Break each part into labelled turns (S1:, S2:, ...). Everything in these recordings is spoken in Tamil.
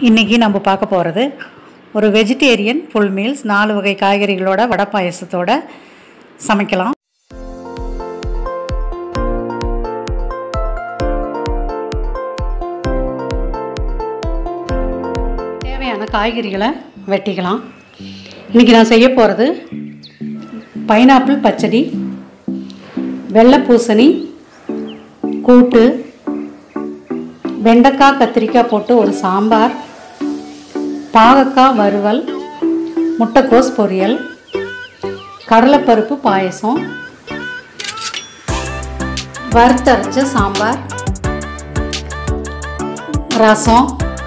S1: இன்றைக்கி நம்ம பார்க்க போகிறது ஒரு வெஜிடேரியன் ஃபுல் மீல்ஸ் நாலு வகை காய்கறிகளோட வடை பாயசத்தோட சமைக்கலாம் தேவையான காய்கறிகளை வெட்டிக்கலாம் இன்றைக்கி நான் செய்ய போகிறது பைனாப்பிள் பச்சடி வெள்ளை பூசணி கூட்டு வெண்டைக்காய் கத்திரிக்காய் போட்டு ஒரு சாம்பார் பாகக்காய் வறுவல் முட்டைக்கோஸ் பொரியல் கடலைப்பருப்பு பாயசம் வறுத்தரைச்ச சாம்பார் ரசம்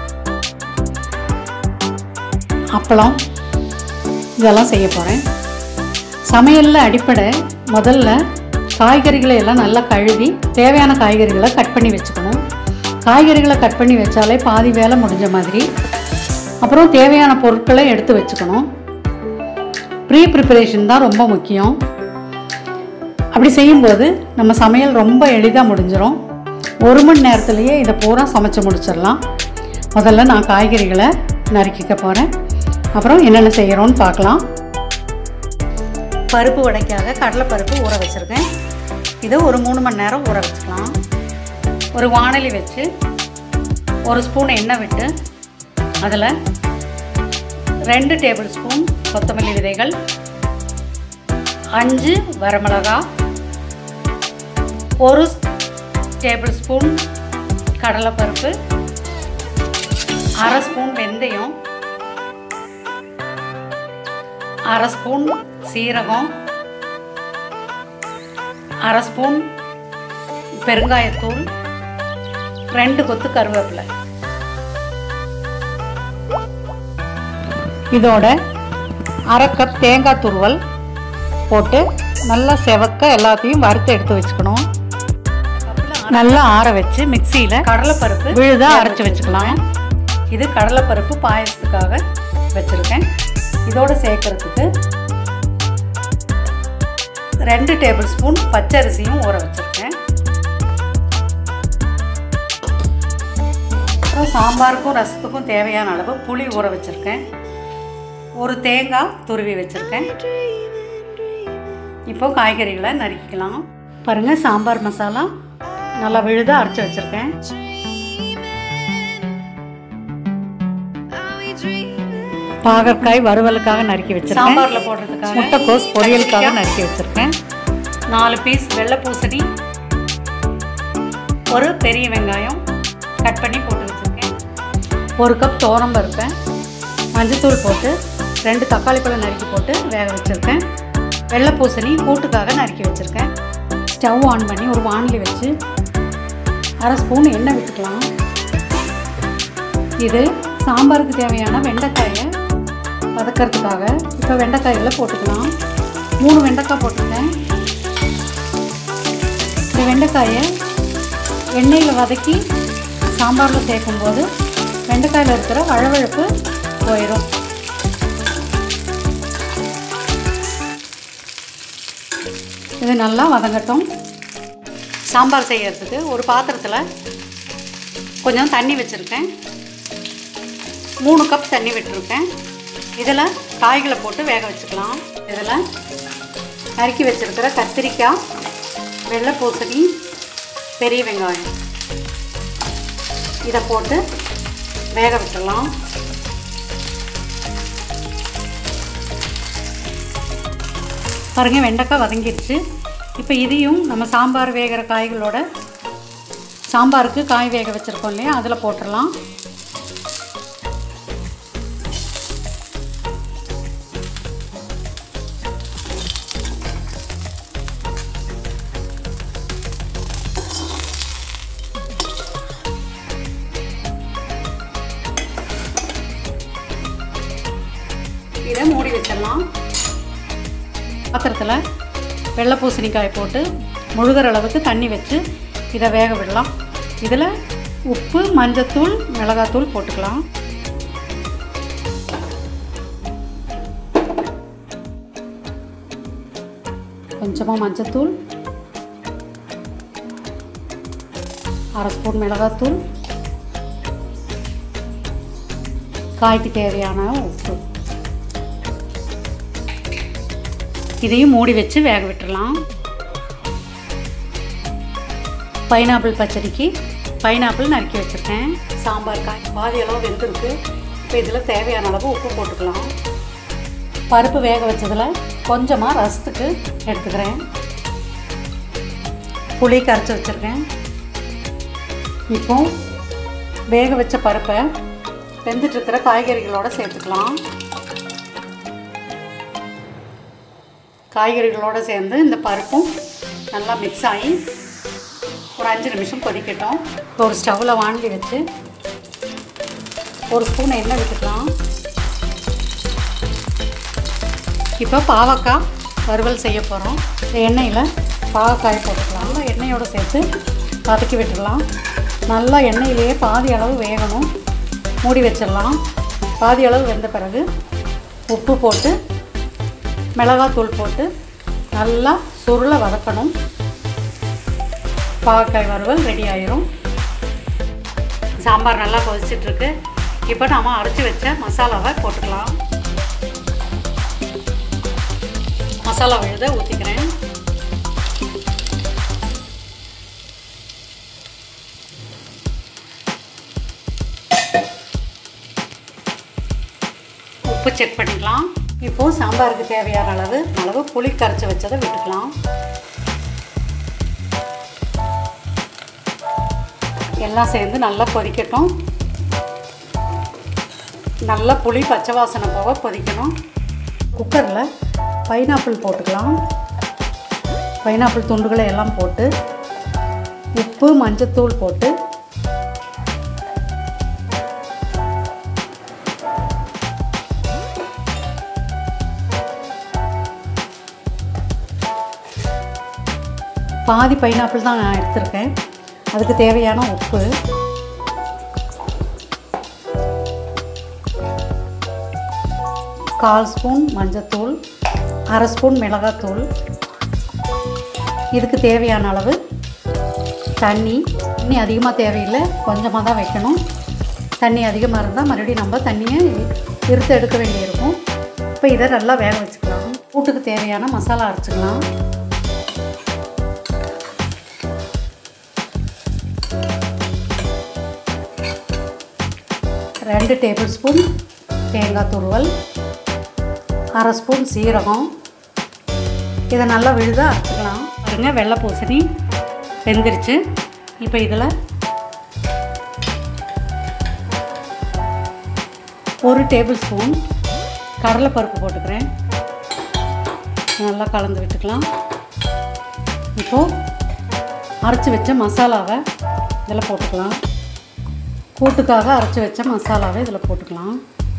S1: அப்பளம் இதெல்லாம் செய்ய போகிறேன் சமையலில் அடிப்படை முதல்ல காய்கறிகளை எல்லாம் நல்லா கழுவி தேவையான காய்கறிகளை கட் பண்ணி வச்சுக்கணும் காய்கறிகளை கட் பண்ணி வச்சாலே பாதி வேலை முடிஞ்ச மாதிரி அப்புறம் தேவையான பொருட்களை எடுத்து வச்சுக்கணும் ப்ரீ ப்ரிப்பரேஷன் தான் ரொம்ப முக்கியம் அப்படி செய்யும்போது நம்ம சமையல் ரொம்ப எளிதாக முடிஞ்சிடும் ஒரு மணி நேரத்துலேயே இதை பூரா சமைச்சு முடிச்சிடலாம் முதல்ல நான் காய்கறிகளை நறுக்கிக்க போகிறேன் அப்புறம் என்னென்ன செய்கிறோன்னு பார்க்கலாம் பருப்பு வடைக்காக கடலைப்பருப்பு ஊற வச்சுருக்கேன் இதை ஒரு மூணு மணி நேரம் ஊற வச்சுக்கலாம் ஒரு வாணலி வச்சு ஒரு ஸ்பூன் எண்ணெய் விட்டு அதில் ரெண்டு டேபிள் ஸ்பூன் கொத்தமல்லி விதைகள் அஞ்சு வரமிளகா ஒரு டேபிள் ஸ்பூன் கடலைப்பருப்பு அரை ஸ்பூன் வெந்தயம் அரை ஸ்பூன் சீரகம் அரை ஸ்பூன் பெருங்காயத்தூள் ரெண்டு கொத்து கருவேப்பிலை இதோட அரை கப் தேங்காய் துருவல் போட்டு நல்லா செவக்க எல்லாத்தையும் வறுத்து எடுத்து வச்சுக்கணும் நல்லா ஆற வச்சு மிக்சியில் கடலைப்பருப்பு விழுதாக அரைச்சி வச்சுக்கலாம் இது கடலைப்பருப்பு பாயசத்துக்காக வச்சுருக்கேன் இதோடு சேர்க்கறதுக்கு ரெண்டு டேபிள் ஸ்பூன் பச்சரிசியும் ஊற வச்சுருக்கேன் அப்புறம் சாம்பாருக்கும் ரசத்துக்கும் தேவையான அளவு புளி ஊற வச்சுருக்கேன் ஒரு தேங்காய் துருவி வச்சுருக்கேன் இப்போ காய்கறிகளை நறுக்கிக்கலாம் பாருங்கள் சாம்பார் மசாலா நல்லா விழுதாக அரைச்சி வச்சுருக்கேன் பாகற்காய் வறுவலுக்காக நறுக்கி வச்சிருக்கேன் சாம்பாரில் போடுறதுக்காக முட்டைக்கோஸ் பொரியலுக்காக நறுக்கி வச்சுருக்கேன் நாலு பீஸ் வெள்ளை பூசணி ஒரு பெரிய வெங்காயம் கட் பண்ணி போட்டு வச்சுருக்கேன் ஒரு கப் தோரம் பருப்பேன் மஞ்சத்தூள் போட்டு ரெண்டு தக்காளி பழம் நறுக்கி போட்டு வேக வச்சுருக்கேன் வெள்ளை பூசணி கூட்டுக்காக நறுக்கி வச்சுருக்கேன் ஸ்டவ் ஆன் பண்ணி ஒரு வானலி வச்சு அரை ஸ்பூன் எண்ணெய் விட்டுக்கலாம் இது சாம்பாருக்கு தேவையான வெண்டைக்காயை வதக்கிறதுக்காக இப்போ வெண்டைக்காய்களை போட்டுக்கலாம் மூணு வெண்டைக்காய் போட்டிருக்கேன் இந்த வெண்டைக்காயை எண்ணெயில் வதக்கி சாம்பாரில் சேர்க்கும்போது வெண்டைக்காயில் இருக்கிற வழவழப்பு போயிடும் இது நல்லா வதங்கட்டும் சாம்பார் செய்யறதுக்கு ஒரு பாத்திரத்தில் கொஞ்சம் தண்ணி வச்சுருக்கேன் மூணு கப் தண்ணி விட்டுருக்கேன் இதில் காய்களை போட்டு வேக வச்சுக்கலாம் இதில் நறுக்கி வச்சுருக்கிற கத்திரிக்காய் வெள்ளை பூசணி பெரிய வெங்காயம் இதை போட்டு வேக விட்டுடலாம் பாருங்கள் வெண்டைக்காய் வதங்கிடுச்சு இப்போ இதையும் நம்ம சாம்பார் வேகிற காய்களோட சாம்பாருக்கு காய் வேக வச்சுருக்கோம் இல்லையா அதில் போட்டுடலாம் இதை மூடி வச்சிடலாம் பாத்திரத்தில் வெள்ளை பூசணிக்காய் போட்டு முழுகிற அளவுக்கு தண்ணி வச்சு இதை வேக விடலாம் இதில் உப்பு மஞ்சத்தூள் மிளகாத்தூள் போட்டுக்கலாம் கொஞ்சமாக மஞ்சத்தூள் அரை ஸ்பூன் மிளகாத்தூள் காய்க்கு தேவையான உப்பு இதையும் மூடி வச்சு வேக விட்டுறலாம் பைனாப்பிள் பச்சடிக்கு பைனாப்பிள் நறுக்கி வச்சுருக்கேன் சாம்பார் காய் பாதி அளவு வெந்திருக்கு இப்போ இதில் தேவையான அளவு உப்பு போட்டுக்கலாம் பருப்பு வேக வச்சதில் கொஞ்சமாக ரசத்துக்கு எடுத்துக்கிறேன் புளி கரைச்சி வச்சுருக்கேன் இப்போ வேக வச்ச பருப்பை வெந்துட்டு இருக்கிற காய்கறிகளோட சேர்த்துக்கலாம் காய்கறிகளோடு சேர்ந்து இந்த பருப்பும் நல்லா மிக்ஸ் ஆகி ஒரு அஞ்சு நிமிஷம் கொதிக்கட்டும் இப்போ ஒரு ஸ்டவ்வில் வாண்டி வச்சு ஒரு ஸ்பூன் எண்ணெய் விட்டுக்கலாம் இப்போ பாவக்காய் வறுவல் செய்ய போகிறோம் இந்த எண்ணெயில் பாவக்காய் போட்டுக்கலாம் நல்லா எண்ணெயோடு சேர்த்து வதக்கி விட்டுடலாம் நல்லா எண்ணெயிலேயே பாதி அளவு வேகணும் மூடி வச்சிடலாம் பாதி அளவு வெந்த பிறகு உப்பு போட்டு மிளகாத்தூள் போட்டு நல்லா சுருளை வதக்கணும் பாவக்காய் வறுவல் ரெடி ஆயிரும் சாம்பார் நல்லா கொதிச்சிட்ருக்கு இப்போ நாம் அரைச்சி வச்ச மசாலாவை போட்டுக்கலாம் மசாலா விழுத ஊற்றிக்கிறேன் உப்பு செக் பண்ணிக்கலாம் இப்போது சாம்பாருக்கு தேவையான அளவு அளவு புளி கரைச்சி வச்சதை விட்டுக்கலாம் எல்லாம் சேர்ந்து நல்லா கொதிக்கட்டும் நல்லா புளி பச்சை வாசனை போக கொதிக்கணும் குக்கரில் பைனாப்பிள் போட்டுக்கலாம் பைனாப்பிள் துண்டுகளை எல்லாம் போட்டு உப்பு மஞ்சத்தூள் போட்டு பாதி பைனாப்பிள் தான் நான் எடுத்திருக்கேன் அதுக்கு தேவையான உப்பு கால் ஸ்பூன் மஞ்சத்தூள் அரை ஸ்பூன் மிளகாத்தூள் இதுக்கு தேவையான அளவு தண்ணி தண்ணி அதிகமாக தேவையில்லை கொஞ்சமாக தான் வைக்கணும் தண்ணி அதிகமாக இருந்தால் மறுபடியும் நம்ம தண்ணியை இருத்து எடுக்க வேண்டியிருக்கும் இப்போ இதை நல்லா வேக வச்சுக்கலாம் கூட்டுக்கு தேவையான மசாலா அரைச்சிக்கலாம் ரெண்டு டேபிள் ஸ்பூன் தேங்காய் துருவல் அரை ஸ்பூன் சீரகம் இதை நல்லா விழுதாக அரைச்சிக்கலாம் பாருங்க வெள்ளை பூசணி வெந்துருச்சு இப்போ இதில் ஒரு டேபிள் ஸ்பூன் கடலைப்பருப்பு போட்டுக்கிறேன் நல்லா கலந்து விட்டுக்கலாம் இப்போது அரைச்சி வச்ச மசாலாவை இதில் போட்டுக்கலாம் கூட்டுக்காக அரைச்சி வச்ச மசாலாவை இதில் போட்டுக்கலாம்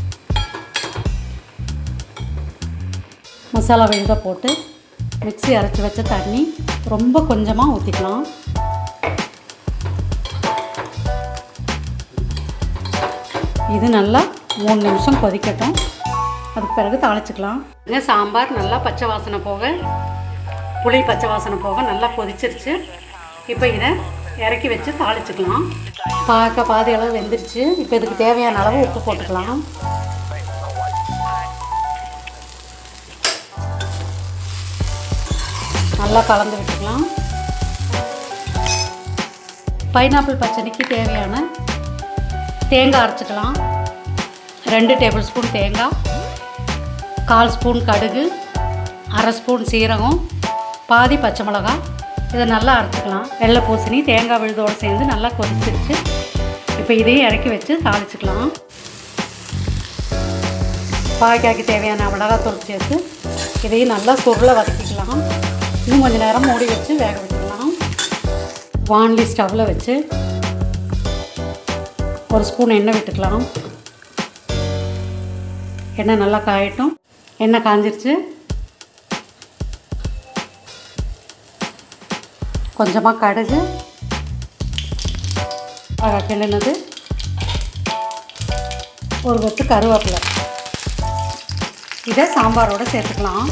S1: மசாலாவை இதை போட்டு மிக்ஸி அரைச்சி வச்ச தண்ணி ரொம்ப கொஞ்சமாக ஊற்றிக்கலாம் இது நல்லா மூணு நிமிஷம் கொதிக்கட்டும் அதுக்கு பிறகு தாளிச்சுக்கலாம் இங்கே சாம்பார் நல்லா பச்சை வாசனை போக புளி பச்சை வாசனை போக நல்லா கொதிச்சிருச்சு இப்போ இதை இறக்கி வச்சு தாளிச்சுக்கலாம் பார்க்க பாதி அளவு வெந்துருச்சு இப்போ இதுக்கு தேவையான அளவு உப்பு போட்டுக்கலாம் நல்லா கலந்து விட்டுக்கலாம் பைனாப்பிள் பச்சடிக்கு தேவையான தேங்காய் அரைச்சிக்கலாம் ரெண்டு டேபிள் ஸ்பூன் தேங்காய் கால் ஸ்பூன் கடுகு அரை ஸ்பூன் சீரகம் பாதி பச்சை மிளகாய் இதை நல்லா அரைச்சிக்கலாம் வெள்ளை பூசணி தேங்காய் விழுதோடு சேர்ந்து நல்லா கொதிச்சிருச்சு இப்போ இதையும் இறக்கி வச்சு தாளிச்சுக்கலாம் பாய்க்காய்க்கு தேவையான மிளகாத்தூள் சேர்த்து இதையும் நல்லா சுருளை வதக்கிக்கலாம் இன்னும் கொஞ்சம் நேரம் மூடி வச்சு வேக விட்டுக்கலாம் வான்லி ஸ்டவ்வில் வச்சு ஒரு ஸ்பூன் எண்ணெய் விட்டுக்கலாம் எண்ணெய் நல்லா காயட்டும் எண்ணெய் காஞ்சிருச்சு கொஞ்சமாக கடுகு கிள்ளினது ஒரு கொத்து கருவேப்பிலை இதை சாம்பாரோடு சேர்த்துக்கலாம்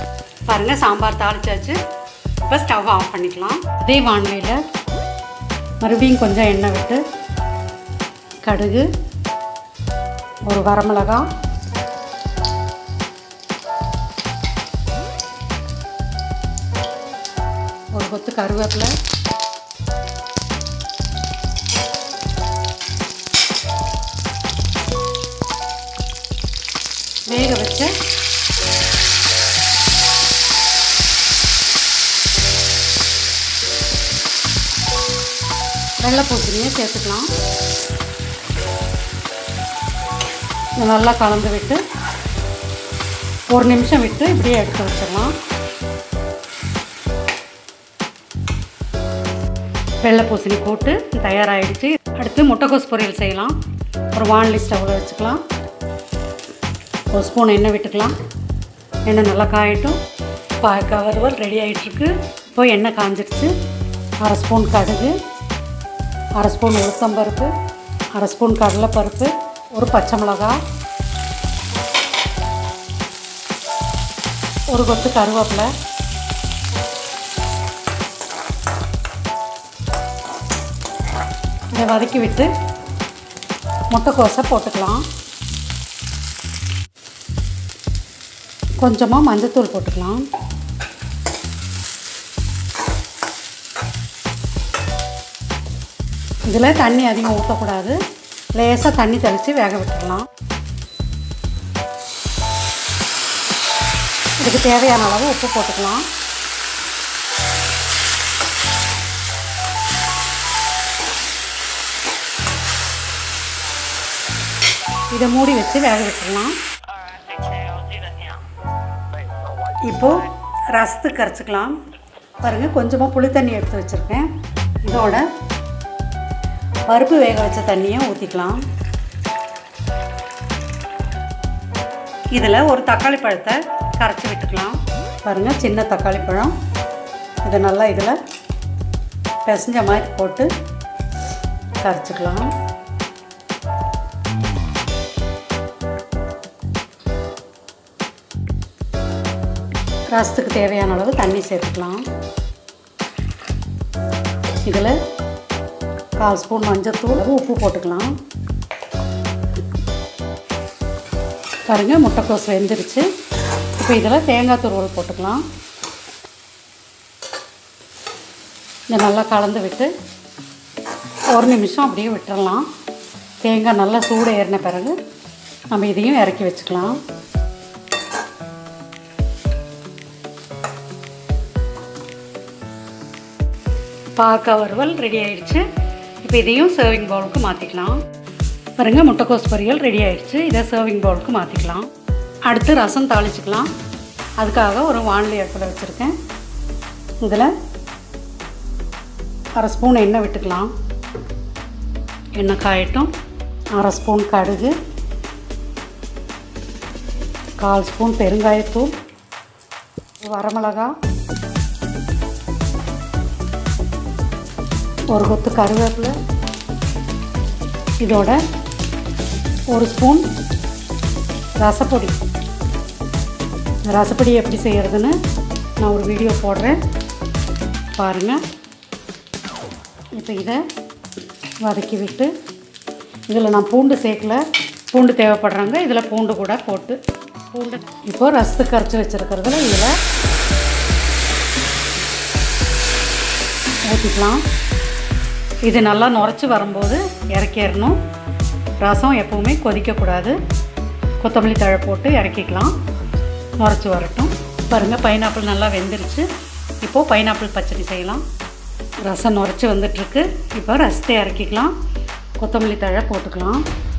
S1: பாருங்கள் சாம்பார் தாளிச்சாச்சு இப்போ ஸ்டவ் ஆஃப் பண்ணிக்கலாம் அதே வானிலையில் மறுபடியும் கொஞ்சம் எண்ணெய் விட்டு கடுகு ஒரு வரமிளகாய் ஒரு கொத்து கருவேப்பிலை வேக வச்ச வெள்ளை பூசணியை சேர்த்துக்கலாம் இதை நல்லா கலந்து விட்டு ஒரு நிமிஷம் விட்டு இப்படியே எடுத்து வச்சிடலாம் வெள்ளை பூசணி போட்டு தயாராகிடுச்சு அடுத்து முட்டைக்கோஸ் பொரியல் செய்யலாம் ஒரு வானலி ஸ்டவ்வில் வச்சுக்கலாம் ஒரு ஸ்பூன் எண்ணெய் விட்டுக்கலாம் எண்ணெய் நல்லா காயட்டும் பாய்க்காய் வறுவல் ரெடி ஆகிட்டுருக்கு இப்போ எண்ணெய் காஞ்சிடுச்சு அரை ஸ்பூன் கடுகு அரை ஸ்பூன் உளுத்தம்பருப்பு அரை ஸ்பூன் கடலைப்பருப்பு ஒரு பச்சை மிளகாய் ஒரு கொத்து கருவேப்பிலை இதை வதக்கி விட்டு முட்டைக்கோஸை போட்டுக்கலாம் கொஞ்சமாக மஞ்சத்தூள் போட்டுக்கலாம் இதில் தண்ணி அதிகம் ஊற்றக்கூடாது லேசாக தண்ணி தெளித்து வேக விட்டுடலாம் இதுக்கு தேவையான அளவு உப்பு போட்டுக்கலாம் இதை மூடி வச்சு வேக விட்டுடலாம் இப்போது ரசத்துக்கு கரைச்சிக்கலாம் பாருங்கள் கொஞ்சமாக புளி தண்ணி எடுத்து வச்சுருக்கேன் இதோட பருப்பு வேக வச்ச தண்ணியை ஊற்றிக்கலாம் இதில் ஒரு தக்காளி பழத்தை கரைச்சி விட்டுக்கலாம் பாருங்கள் சின்ன தக்காளி பழம் இதை நல்லா இதில் பிசைஞ்ச மாதிரி போட்டு கரைச்சிக்கலாம் ரசத்துக்கு தேவையான அளவு தண்ணி சேர்த்துக்கலாம் இதில் கால் ஸ்பூன் மஞ்சத்தூள் உப்பு போட்டுக்கலாம் பாருங்கள் முட்டைக்கோஸ் வெந்துருச்சு இப்போ இதில் தேங்காய் துருவல் போட்டுக்கலாம் இதை நல்லா கலந்து விட்டு ஒரு நிமிஷம் அப்படியே விட்டுறலாம் தேங்காய் நல்லா சூடு ஏறின பிறகு நம்ம இதையும் இறக்கி வச்சுக்கலாம் பாக்காய் வறுவல் ரெடி ஆயிடுச்சு இப்போ இதையும் சர்விங் பவுலுக்கு மாற்றிக்கலாம் பாருங்க முட்டைக்கோஸ் பொரியல் ரெடி ஆயிடுச்சு இதை சர்விங் பவுலுக்கு மாற்றிக்கலாம் அடுத்து ரசம் தாளிச்சுக்கலாம் அதுக்காக ஒரு வானலி அடுப்பில் வச்சுருக்கேன் இதில் அரை ஸ்பூன் எண்ணெய் விட்டுக்கலாம் எண்ணெய் காயட்டும் அரை ஸ்பூன் கடுகு கால் ஸ்பூன் பெருங்காயத்தூள் வரமிளகா ஒரு கொத்து கருவேப்பிலை இதோட ஒரு ஸ்பூன் ரசப்பொடி இந்த ரசப்பொடி எப்படி செய்கிறதுன்னு நான் ஒரு வீடியோ போடுறேன் பாருங்கள் இப்போ இதை வதக்கி விட்டு இதில் நான் பூண்டு சேர்க்கல பூண்டு தேவைப்படுறாங்க இதில் பூண்டு கூட போட்டு பூண்டு இப்போ ரசத்துக்கு கரைச்சி வச்சுருக்கிறதுல இதில் ஊற்றிக்கலாம் இது நல்லா நுரைச்சி வரும்போது இறக்கிடணும் ரசம் எப்போவுமே கொதிக்கக்கூடாது கொத்தமல்லி தழை போட்டு இறக்கிக்கலாம் நுரைச்சி வரட்டும் பாருங்கள் பைனாப்பிள் நல்லா வெந்துருச்சு இப்போது பைனாப்பிள் பச்சடி செய்யலாம் ரசம் நுரைச்சி வந்துட்டுருக்கு இப்போ ரசத்தை இறக்கிக்கலாம் கொத்தமல்லி தழை போட்டுக்கலாம்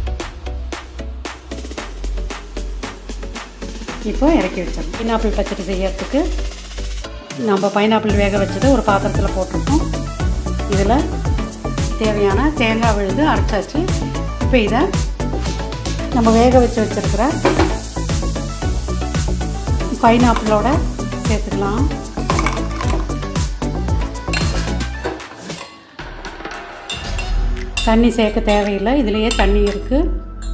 S1: இப்போ இறக்கி வச்சிடலாம் பைனாப்பிள் பச்சடி செய்யறதுக்கு நம்ம பைனாப்பிள் வேக வச்சதை ஒரு பாத்திரத்தில் போட்டிருக்கோம் இதில் தேவையான தேங்காய் விழுது அரைச்சாச்சு இப்போ இதை நம்ம வேக வச்சு வச்சுருக்கிற பைனாப்பிளோட சேர்த்துக்கலாம் தண்ணி சேர்க்க தேவையில்லை இதுலேயே தண்ணி இருக்குது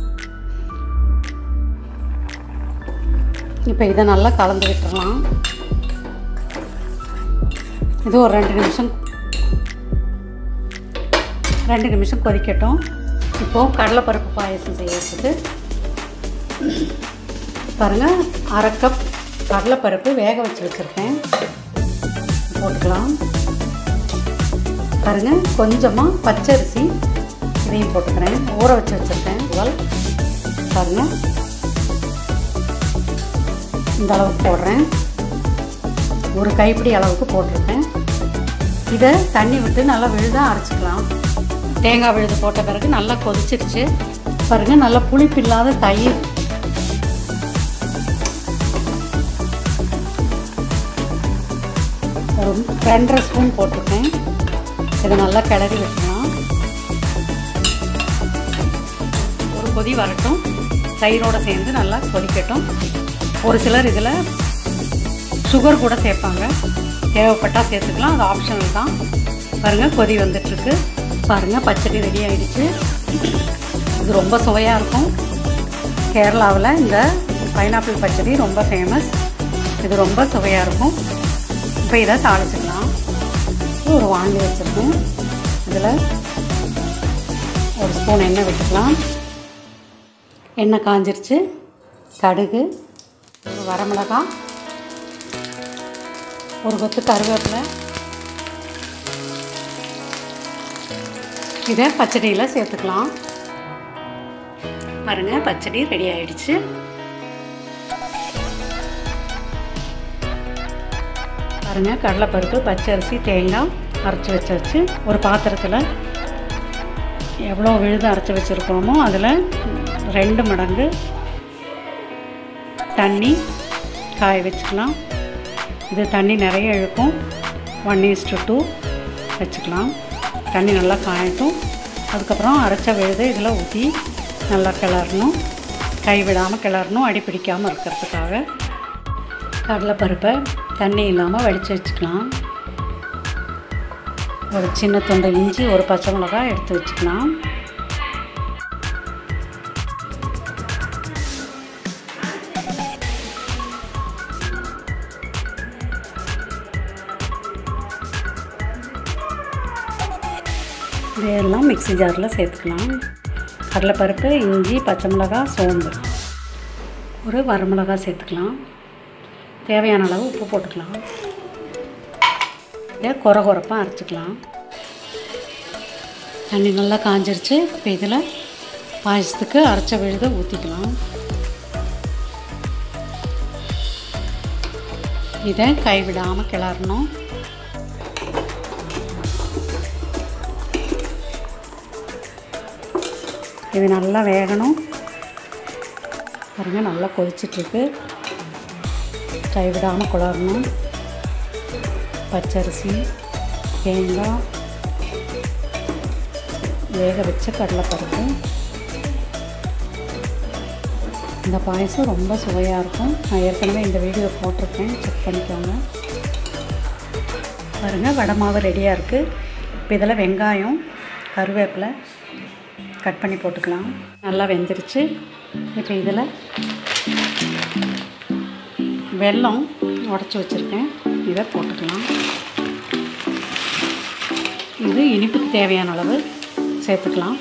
S1: இப்போ இதை நல்லா கலந்து விட்டுறலாம் இது ஒரு ரெண்டு நிமிஷம் ரெண்டு நிமிஷம் கொதிக்கட்டும் இப்போது கடலைப்பருப்பு பாயசம் செய்யறதுக்கு பாருங்கள் அரை கப் கடலைப்பருப்பு வேக வச்சு வச்சுருக்கேன் போட்டுக்கலாம் பாருங்கள் கொஞ்சமாக பச்சரிசி இதையும் போட்டுக்கிறேன் ஊற வச்சு வச்சுருக்கேன் முதல் பாருங்கள் இந்த அளவுக்கு போடுறேன் ஒரு கைப்பிடி அளவுக்கு போட்டிருக்கேன் இதை தண்ணி விட்டு நல்லா விழுதாக அரைச்சிக்கலாம் தேங்காய் விழுது போட்ட பிறகு நல்லா கொதிச்சிருச்சு பாருங்கள் நல்லா புளிப்பு இல்லாத தயிர் ஒரு ரெண்டரை ஸ்பூன் போட்டிருக்கேன் இதை நல்லா கிளறி விட்டுக்கலாம் ஒரு கொதி வரட்டும் தயிரோடு சேர்ந்து நல்லா கொதிக்கட்டும் ஒரு சிலர் இதில் சுகர் கூட சேர்ப்பாங்க தேவைப்பட்டால் சேர்த்துக்கலாம் அது ஆப்ஷனல் தான் பாருங்கள் கொதி வந்துட்டுருக்கு பாருங்கள் பச்சடி ரெடி ஆகிடுச்சு இது ரொம்ப சுவையாக இருக்கும் கேரளாவில் இந்த பைனாப்பிள் பச்சடி ரொம்ப ஃபேமஸ் இது ரொம்ப சுவையாக இருக்கும் இப்போ இதை தாளிச்சிக்கலாம் ஒரு வாங்கி வச்சுருக்கேன் இதில் ஒரு ஸ்பூன் எண்ணெய் விட்டுக்கலாம் எண்ணெய் காஞ்சிருச்சு கடுகு ஒரு வரமிளகாய் ஒரு கொத்து கருவேப்பிலை இதை பச்சடியில் சேர்த்துக்கலாம் பாருங்கள் பச்சடி ரெடி ஆயிடுச்சு பாருங்கள் கடலைப்பருப்பு பச்சரிசி தேங்காய் அரைச்சி வச்சாச்சு ஒரு பாத்திரத்தில் எவ்வளோ விழுது அரைச்சி வச்சுருக்கோமோ அதில் ரெண்டு மடங்கு தண்ணி காய வச்சுக்கலாம் இது தண்ணி நிறைய இழுக்கும் ஒன் ஈஸ்டு டூ வச்சுக்கலாம் தண்ணி நல்லா காயட்டும் அதுக்கப்புறம் அரைச்ச விழுது இதில் ஊற்றி நல்லா கிளறணும் கைவிடாமல் கிளறணும் அடி பிடிக்காமல் இருக்கிறதுக்காக கடலைப்பருப்பை தண்ணி இல்லாமல் வடித்து வச்சுக்கலாம் ஒரு சின்ன துண்டு இஞ்சி ஒரு பச்சை மிளகாய் எடுத்து வச்சுக்கலாம் இதையெல்லாம் மிக்ஸி ஜாரில் சேர்த்துக்கலாம் கடலைப்பருப்பு இஞ்சி பச்சை மிளகாய் சோம்பு ஒரு வரமிளகாய் சேர்த்துக்கலாம் தேவையான அளவு உப்பு போட்டுக்கலாம் இதை குறை குறைப்பாக அரைச்சிக்கலாம் தண்ணி நல்லா காஞ்சிருச்சு இப்போ இதில் பாயசத்துக்கு அரைச்ச விழுத ஊற்றிக்கலாம் இதை கைவிடாமல் கிளறணும் இது நல்லா வேகணும் பாருங்கள் நல்லா கொதிச்சிட்ருக்கு கைவிடாமல் குளரணும் பச்சரிசி தேங்காய் வேக வச்ச கடலைப்பருப்பு இந்த பாயசம் ரொம்ப சுவையாக இருக்கும் நான் ஏற்கனவே இந்த வீடியோ போட்டிருக்கேன் செக் பண்ணிக்கோங்க பாருங்கள் வடை மாவு ரெடியாக இருக்குது இப்போ இதில் வெங்காயம் கருவேப்பிலை கட் பண்ணி போட்டுக்கலாம் நல்லா வெந்துருச்சு இப்போ இதில் வெல்லம் உடச்சி வச்சுருக்கேன் இதை போட்டுக்கலாம் இது இனிப்புக்கு தேவையான அளவு சேர்த்துக்கலாம்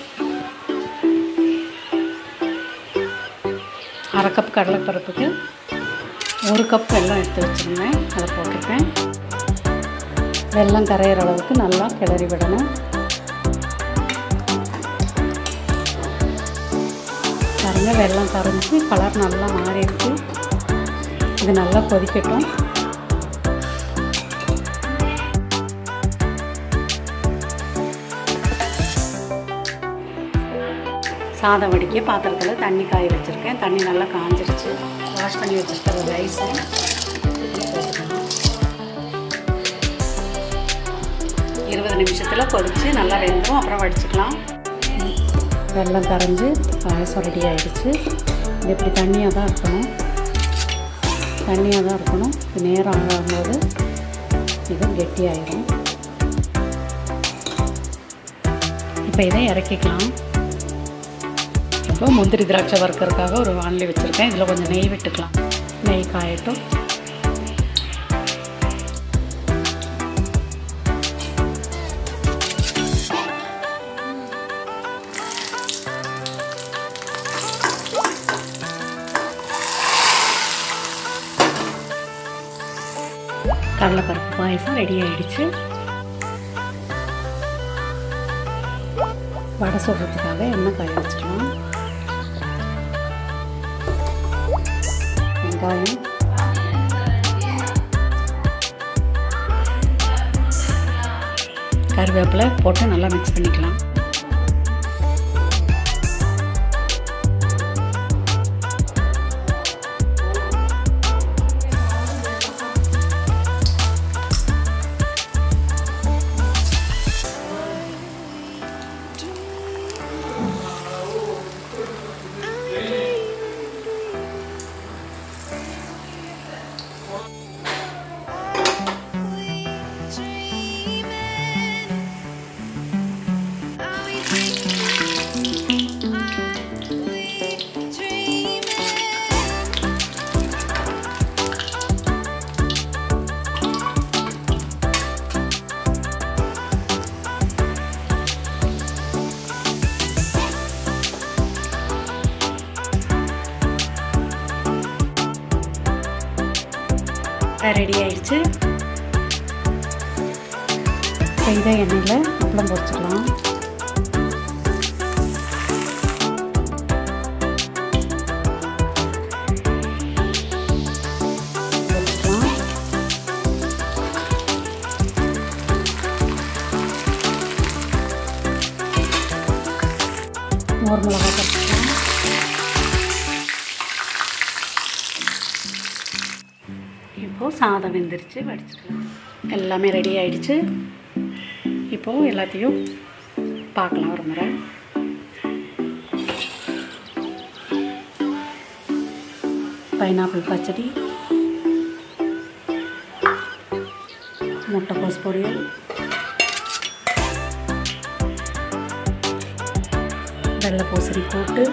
S1: அரை கப் கடலைப்பருப்புக்கு ஒரு கப் வெல்லம் எடுத்து வச்சுருந்தேன் அதை போட்டிருக்கேன் வெல்லம் கரையிற அளவுக்கு நல்லா கிளறி விடணும் பாருங்கள் வெல்லம் கரைஞ்சி கலர் நல்லா மாறிடுச்சு இது நல்லா கொதிக்கட்டும் சாதம் வடிக்க பாத்திரத்தில் தண்ணி காய வச்சுருக்கேன் தண்ணி நல்லா காஞ்சிருச்சு வாஷ் பண்ணி வச்சுருக்க ஒரு ரைஸை இருபது நிமிஷத்தில் கொதித்து நல்லா வெந்துடும் அப்புறம் வடிச்சுக்கலாம் வெள்ளம் கரைஞ்சி பாயசம் ரெடி ஆகிடுச்சு இது இப்படி தண்ணியாக தான் இருக்கணும் தண்ணியாக தான் இருக்கணும் இது நேரம் ஆகும்போது இது கெட்டியாயிடும் இப்போ இதை இறக்கிக்கலாம் இப்போ முந்திரி திராட்சை வறுக்கிறதுக்காக ஒரு வானலி வச்சுருக்கேன் இதில் கொஞ்சம் நெய் விட்டுக்கலாம் நெய் காயட்டும் கடலைப்பருப்பு பாயசம் ரெடி ஆயிடுச்சு வடை சுடுறதுக்காக எண்ணெய் காய வச்சுக்கலாம் வெங்காயம் கருவேப்பிலை போட்டு நல்லா மிக்ஸ் பண்ணிக்கலாம் ரெடி ஆயிடுச்சு செய்த எண்ணெயில் அப்பளம் பொரிச்சுக்கலாம் பொரிச்சுக்கலாம் மோர் மிளகாய் பொரிச்சுக்கலாம் இப்போது சாதம் வெந்துருச்சு வடிச்சுக்கலாம் எல்லாமே ரெடி ஆயிடுச்சு இப்போது எல்லாத்தையும் பார்க்கலாம் ஒரு முறை பைனாப்பிள் பச்சடி முட்டைக்கோஸ் பொரியல் வெள்ளை பூசணி கூட்டு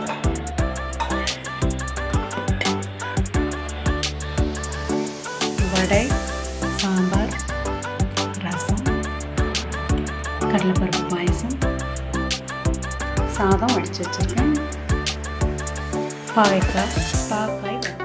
S1: வடை சாம்பார் ரசம் கடலைப்பருப்பு பாயசம் சாதம் வடித்து வச்சுருக்கேன் பாவைக்காய் பாப்பாய்